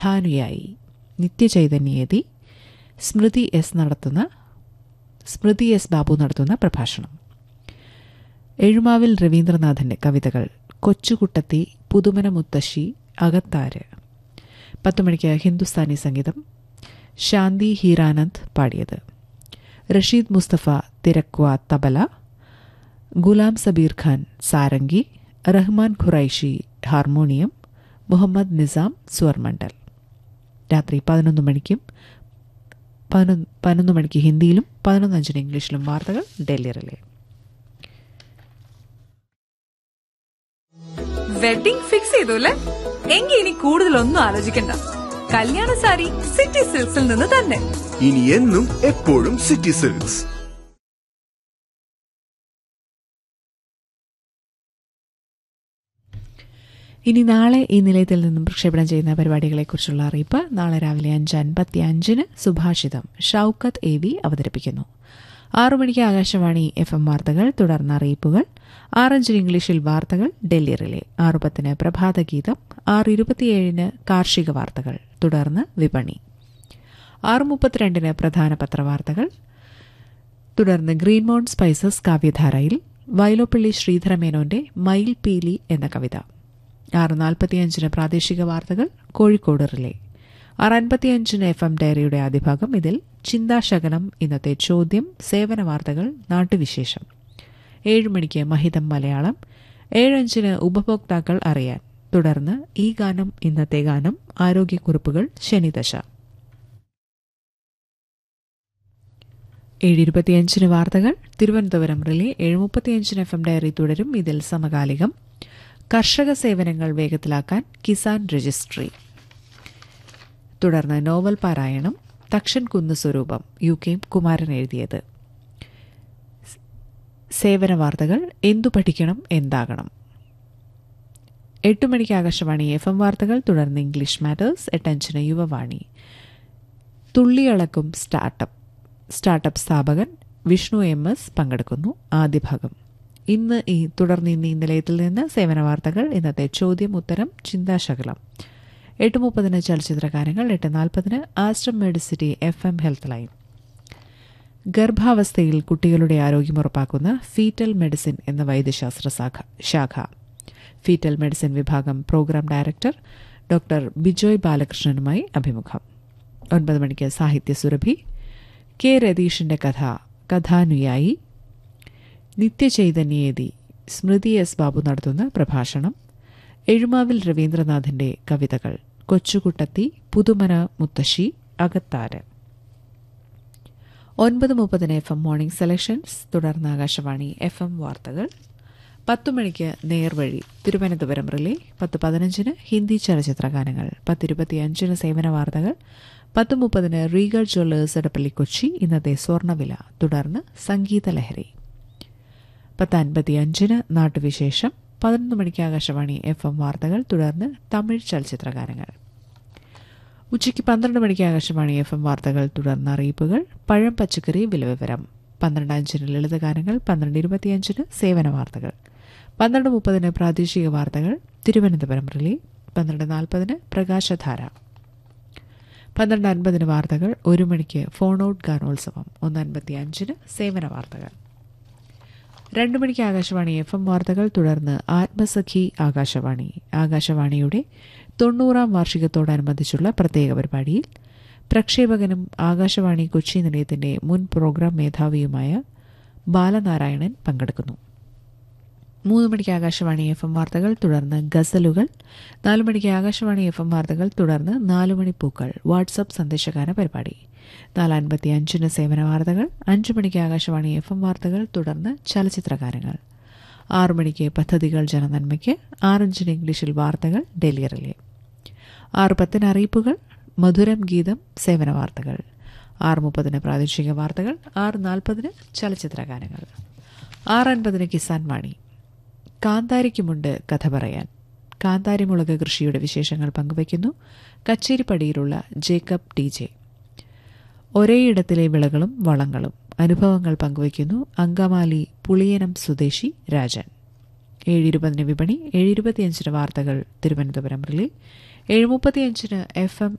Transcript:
ധാനുയായി നിത്യചൈതന്യേതി സ്മൃതി S നടത്തുന്ന സ്മൃതി S Babu നടത്തുന്ന പ്രഭാഷണം എഴുമാവിൽ രവീന്ദ്രനാഥന്റെ കവിതകൾ കൊച്ചുകുട്ടത്തി പുതുമന മുത്തശ്ശി അകത്താര് പത്ത് മണിക്ക് ഹിന്ദുസ്ഥാനി സംഗീതം ശാന്തി ഹീരാനന്ദ് പാടിയത് റഷീദ് മുസ്തഫ തിരക്വ തബല ഗുലാം സബീർ ഖാൻ സാരംഗി റഹ്മാൻ ഖുറൈഷി ഹാർമോണിയം മുഹമ്മദ് നിസാം സ്വർമണ്ഡൽ രാത്രി പതിനൊന്ന് മണിക്കും പതിനൊന്ന് പതിനൊന്ന് മണിക്ക് ഹിന്ദിയിലും പതിനൊന്നഞ്ചിന് ഇംഗ്ലീഷിലും വാർത്തകൾ ഡൽഹി റിലേ വെഡിംഗ് ഫിക്സ് ചെയ്തു അല്ലേ എങ്കിൽ ഇനി കൂടുതലൊന്നും ആലോചിക്കണ്ട കല്യാണ സാരി സിറ്റി സിൽക്സിൽ നിന്ന് തന്നെ ഇനി എന്നും എപ്പോഴും സിറ്റി സിൽക്സ് ഇനി നാളെ ഈ നിലയത്തിൽ നിന്നും പ്രക്ഷേപണം ചെയ്യുന്ന പരിപാടികളെക്കുറിച്ചുള്ള അറിയിപ്പ് നാളെ രാവിലെ അഞ്ച് അൻപത്തി അഞ്ചിന് സുഭാഷിതം ഷൌക്കത്ത് എ വി അവതരിപ്പിക്കുന്നു ആറു മണിക്ക് ആകാശവാണി എഫ് എം വാർത്തകൾ തുടർന്ന് അറിയിപ്പുകൾ ആറഞ്ചിന് ഇംഗ്ലീഷിൽ വാർത്തകൾ ഡൽഹി റിലേ ആറു പത്തിന് പ്രഭാതഗീതം ആറ് ഇരുപത്തിയേഴിന് കാർഷിക വാർത്തകൾ തുടർന്ന് വിപണി ആറ് മുപ്പത്തിരണ്ടിന് പ്രധാന പത്രവാർത്തകൾ തുടർന്ന് ഗ്രീൻമോൺ സ്പൈസസ് കാവ്യധാരയിൽ വയലോപ്പള്ളി ശ്രീധരമേനോന്റെ മയിൽ പീലി എന്ന കവിത ആറ് നാൽപ്പത്തിയഞ്ചിന് പ്രാദേശിക വാർത്തകൾ കോഴിക്കോട് റിലേ ആറ് അൻപത്തിയഞ്ചിന് എഫ് എം ഡയറിയുടെ ആദ്യഭാഗം ഇതിൽ ചിന്താശകലം ഇന്നത്തെ ചോദ്യം സേവന വാർത്തകൾ നാട്ടുവിശേഷം ഏഴ് മണിക്ക് മഹിതം മലയാളം ഏഴഞ്ചിന് ഉപഭോക്താക്കൾ അറിയാൻ തുടർന്ന് ഈ ഗാനം ഇന്നത്തെ ഗാനം ആരോഗ്യക്കുറിപ്പുകൾ ശനിദശ ഏഴ് ഇരുപത്തിയഞ്ചിന് വാർത്തകൾ തിരുവനന്തപുരം റിലേ ഏഴ് മുപ്പത്തിയഞ്ചിന് എഫ് എം ഡയറി തുടരും ഇതിൽ സമകാലികം കർഷക സേവനങ്ങൾ വേഗത്തിലാക്കാൻ കിസാൻ രജിസ്ട്രി തുടർന്ന് നോവൽ പാരായണം തക്ഷൻ കുന്ന് സ്വരൂപം യു കെ കുമാരൻ എഴുതിയത് സേവന വാർത്തകൾ എന്തു പഠിക്കണം എന്താകണം എട്ട് മണിക്ക് ആകാശവാണി എഫ് എം വാർത്തകൾ തുടർന്ന് ഇംഗ്ലീഷ് മാറ്റേഴ്സ് എട്ടഞ്ചിന് യുവവാണി തുള്ളിയളക്കും സ്റ്റാർട്ടപ്പ് സ്റ്റാർട്ടപ്പ് സ്ഥാപകൻ വിഷ്ണു എം എസ് പങ്കെടുക്കുന്നു ആദ്യ ഭാഗം ഇന്ന് ഈ തുടർന്ന് ഇന്ന് ഈ നിലയത്തിൽ നിന്ന് സേവന വാർത്തകൾ ഇന്നത്തെ ചോദ്യം ഉത്തരം ചിന്താശകലം എട്ട് മുപ്പതിന് ചലച്ചിത്രകാരങ്ങൾ എട്ട് നാൽപ്പതിന് ആസ്റ്റം മെഡിസിറ്റി എഫ് എം ഹെൽത്ത് ലൈൻ ഗർഭാവസ്ഥയിൽ കുട്ടികളുടെ ആരോഗ്യം ഉറപ്പാക്കുന്ന ഫീറ്റൽ മെഡിസിൻ എന്ന വൈദ്യശാസ്ത്ര ശാഖ ശാഖ ഫീറ്റൽ മെഡിസിൻ വിഭാഗം പ്രോഗ്രാം ഡയറക്ടർ ഡോക്ടർ ബിജോയ് ബാലകൃഷ്ണനുമായി അഭിമുഖം ഒൻപത് മണിക്ക് സാഹിത്യ സുരഭി കെ രതീഷിന്റെ കഥ കഥാനുയായി നിത്യചൈതന്യേതി സ്മൃതി എസ് ബാബു നടത്തുന്ന പ്രഭാഷണം എഴുമാവിൽ രവീന്ദ്രനാഥിന്റെ കവിതകൾ കൊച്ചുകുട്ടത്തി പുതുമന മുത്തശ്ശി അകത്താര് ഒൻപത് മുപ്പതിന് എഫ് എം മോർണിംഗ് സെലക്ഷൻസ് തുടർന്ന് ആകാശവാണി എഫ് എം വാർത്തകൾ പത്തു മണിക്ക് നേർവഴി തിരുവനന്തപുരം റിലേ പത്ത് പതിനഞ്ചിന് ഹിന്ദി ചലച്ചിത്ര ഗാനങ്ങൾ പത്തിരുപത്തിയഞ്ചിന് സേവന വാർത്തകൾ പത്ത് മുപ്പതിന് റീഗൽ ജ്വല്ലേഴ്സ് എടപ്പള്ളി കൊച്ചി ഇന്നത്തെ സ്വർണ്ണവില തുടർന്ന് സംഗീത ലഹരി പത്ത് അൻപത്തിയഞ്ചിന് നാട്ടുവിശേഷം പതിനൊന്ന് മണിക്ക് ആകാശവാണി എഫ് എം വാർത്തകൾ തുടർന്ന് തമിഴ് ചലച്ചിത്ര ഗാനങ്ങൾ ഉച്ചയ്ക്ക് പന്ത്രണ്ട് മണിക്ക് ആകാശവാണി എഫ് എം വാർത്തകൾ തുടർന്ന് അറിയിപ്പുകൾ പഴം പച്ചക്കറി വിലവിവരം പന്ത്രണ്ട് അഞ്ചിന് ലളിതഗാനങ്ങൾ പന്ത്രണ്ട് ഇരുപത്തിയഞ്ചിന് സേവന വാർത്തകൾ പന്ത്രണ്ട് മുപ്പതിന് പ്രാദേശിക വാർത്തകൾ തിരുവനന്തപുരം റിലേ പന്ത്രണ്ട് നാൽപ്പതിന് പ്രകാശധാര പന്ത്രണ്ട് അൻപതിന് വാർത്തകൾ ഒരു മണിക്ക് ഫോൺ ഔട്ട് ഗാനോത്സവം ഒന്ന് അൻപത്തി അഞ്ചിന് സേവന വാർത്തകൾ രണ്ടു മണിക്ക് ആകാശവാണി എഫ് എം വാർത്തകൾ തുടർന്ന് ആത്മസഖി ആകാശവാണി ആകാശവാണിയുടെ തൊണ്ണൂറാം വാർഷികത്തോടനുബന്ധിച്ചുള്ള പ്രത്യേക പരിപാടിയിൽ പ്രക്ഷേപകനും ആകാശവാണി കൊച്ചി നിലയത്തിന്റെ മുൻ പ്രോഗ്രാം മേധാവിയുമായ ബാലനാരായണൻ പങ്കെടുക്കുന്നു മൂന്ന് മണിക്ക് ആകാശവാണി എഫ് എം വാർത്തകൾ തുടർന്ന് ഗസലുകൾ നാലു മണിക്ക് ആകാശവാണി എഫ് എം വാർത്തകൾ തുടർന്ന് നാലു മണി പൂക്കൾ വാട്സപ്പ് സന്ദേശഗാന പരിപാടി നാല് അൻപത്തി അഞ്ചിന് സേവന വാർത്തകൾ അഞ്ചു മണിക്ക് ആകാശവാണി എഫ് എം വാർത്തകൾ തുടർന്ന് ചലച്ചിത്രഗാനങ്ങൾ ആറു മണിക്ക് പദ്ധതികൾ ജനനന്മയ്ക്ക് ആറഞ്ചിന് ഇംഗ്ലീഷിൽ വാർത്തകൾ ഡൽഹി റിലേ ആറ് പത്തിന് അറിയിപ്പുകൾ മധുരം ഗീതം സേവന വാർത്തകൾ ആറ് മുപ്പതിന് പ്രാദേശിക വാർത്തകൾ ആറ് നാൽപ്പതിന് ചലച്ചിത്രഗാനങ്ങൾ ആറ് അൻപതിന് കിസാൻ വാണി കാന്താരിക്കുമുണ്ട് കഥ പറയാൻ കാന്താരിമുളക് കൃഷിയുടെ വിശേഷങ്ങൾ പങ്കുവയ്ക്കുന്നു കച്ചേരിപ്പടിയിലുള്ള ജേക്കബ് ടി ജെ ഒരേയിടത്തിലെ വിളകളും വളങ്ങളും അനുഭവങ്ങൾ പങ്കുവയ്ക്കുന്നു അങ്കമാലി പുളിയനം സ്വദേശി രാജൻ ഏഴ് ഇരുപതിന് വിപണി ഏഴ് ഇരുപത്തിയഞ്ചിന് വാർത്തകൾ തിരുവനന്തപുരം റിലേ ഏഴ് മുപ്പത്തിയഞ്ചിന് എഫ് എം